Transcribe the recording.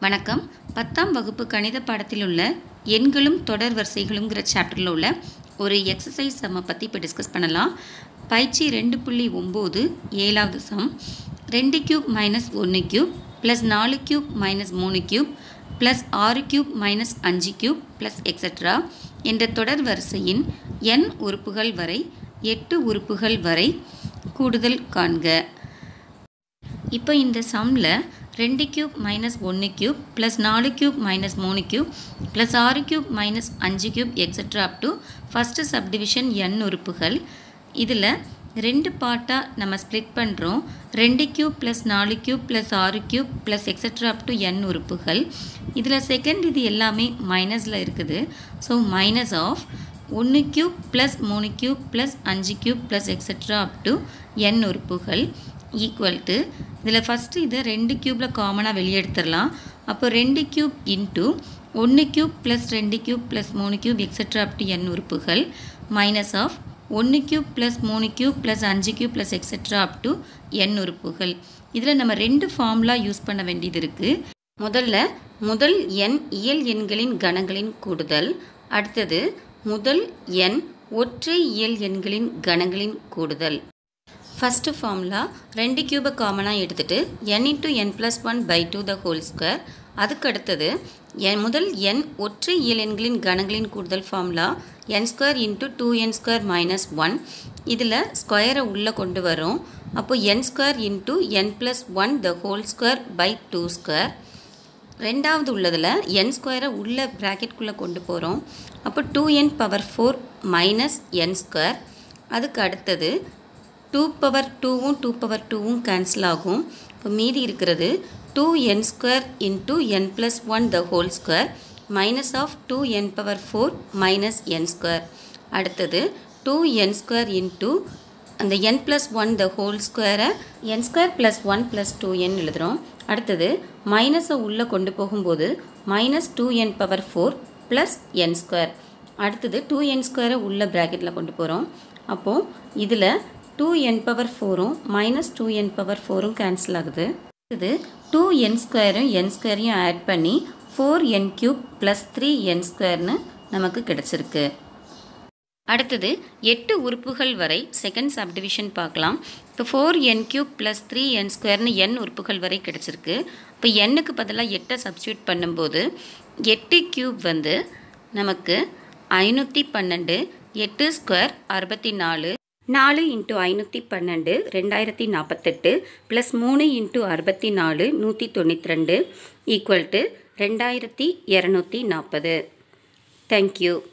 வணக்கம் பத்தாம் வகுப்பு கணித பாடத்தில் உள்ள எண்களும் தொடர் வரிசைகளுங்கிற சாப்டரில் உள்ள ஒரு எக்ஸசைஸ் சம்மை பற்றி இப்போ டிஸ்கஸ் பண்ணலாம் பயிற்சி ரெண்டு புள்ளி ஒம்பது ஏழாவது சம் ரெண்டு கியூப் மைனஸ் ஒன்று கியூப் ப்ளஸ் நாலு கியூப் மைனஸ் மூணு கியூப் ப்ளஸ் ஆறு கியூப் மைனஸ் அஞ்சு கியூப் ப்ளஸ் எக்ஸட்ரா என்ற தொடர் வரிசையின் n உறுப்புகள் வரை எட்டு உறுப்புகள் வரை கூடுதல் காண்க இப்போ இந்த சம்மில் ரெண்டு கியூப் மைனஸ் ஒன்று கியூப் ப்ளஸ் நாலு கியூப் மைனஸ் மூணு கியூப் ப்ளஸ் ஆறு கியூப் மைனஸ் அஞ்சு cube extra up to first subdivision n உறுப்புகள் இதில் ரெண்டு பார்ட்டாக நம்ம ஸ்ப்ளிட் பண்ணுறோம் ரெண்டு கியூப் ப்ளஸ் நாலு கியூப் ப்ளஸ் ஆறு cube plus extra up to n உறுப்புகள் இதில் செகண்ட் இது எல்லாமே மைனஸில் இருக்குது ஸோ மைனஸ் ஆஃப் ஒன்று கியூப் ப்ளஸ் மூணு கியூப் ப்ளஸ் அஞ்சு cube plus extra up to n உறுப்புகள் ஈக்குவல் டு இதில் ஃபஸ்ட்டு இதை ரெண்டு க்யூப்பில் காமனாக வெளியே எடுத்துடலாம் அப்போ ரெண்டு க்யூப் இன்ட்டு ஒன்று க்யூப் ப்ளஸ் ரெண்டு க்யூப் ப்ளஸ் மூணு cube extra up to n உறுப்புகள் மைனஸ் ஆஃப் ஒன்று க்யூப் ப்ளஸ் மூணு க்யூப் ப்ளஸ் அஞ்சு cube plus extra up to n உறுப்புகள் இதில் நம்ம ரெண்டு ஃபார்முலா யூஸ் பண்ண வேண்டியது இருக்குது முதல்ல முதல் எண் இயல் எண்களின் கணங்களின் கூடுதல் அடுத்தது முதல் எண் ஒற்றை இயல் எண்களின் கணங்களின் கூடுதல் ஃபஸ்ட்டு ஃபார்முலா ரெண்டு கியூபை காமனாக எடுத்துகிட்டு n into n plus one by two the whole square அதுக்கு அடுத்தது என் முதல் எண் ஒற்றை இயல் எண்களின் கணங்களின் கூடுதல் formula n square into two n square minus one இதில் ஸ்கொயரை உள்ளே கொண்டு வரோம் அப்போ n square into n plus one the whole square by two square ரெண்டாவது உள்ளதில் என் ஸ்கொயரை உள்ள ப்ராக்கெட்குள்ளே கொண்டு போகிறோம் அப்போ two n power four minus n square அதுக்கு அடுத்தது டூ பவர் டூவும் டூ பவர் டூவும் கேன்சல் ஆகும் இப்போ மீதி இருக்கிறது two n square into n plus one the whole square minus of two n power four minus n square அடுத்தது two n square into அந்த n plus one the whole ஸ்கொயரை n square plus one plus two n எழுதுகிறோம் அடுத்தது மைனஸை உள்ளே கொண்டு போகும்போது minus two n power four plus n square அடுத்தது டூ என் ஸ்கொயரை உள்ள ப்ராக்கெட்டில் கொண்டு போகிறோம் அப்போது இதில் டூ என் பவர் ஃபோரும் மைனஸ் டூ என் பவர் ஃபோரும் கேன்சல் ஆகுது இது டூ என் ஸ்கொயரும் என் ஸ்கொயரையும் ஆட் பண்ணி four n cube plus three n ஸ்கொயர்னு நமக்கு கிடச்சிருக்கு அடுத்தது எட்டு உறுப்புகள் வரை செகண்ட் சப்டிவிஷன் பார்க்கலாம் இப்போ four n cube plus three n ஸ்கொயர்னு என் உறுப்புகள் வரை கிடச்சிருக்கு இப்போ எண்ணுக்கு பதிலாக எட்டை சப்ஸ்டியூட் பண்ணும்போது எட்டு கியூப் வந்து நமக்கு ஐநூற்றி பன்னெண்டு எட்டு ஸ்கொயர் அறுபத்தி நாலு நாலு இன்ட்டு ஐநூற்றி பன்னெண்டு ரெண்டாயிரத்தி நாற்பத்தெட்டு ப்ளஸ் மூணு இன்ட்டு அறுபத்தி நாலு நூற்றி தொண்ணூற்றி ரெண்டு ஈக்குவல் டு ரெண்டாயிரத்தி இரநூத்தி நாற்பது தேங்க்யூ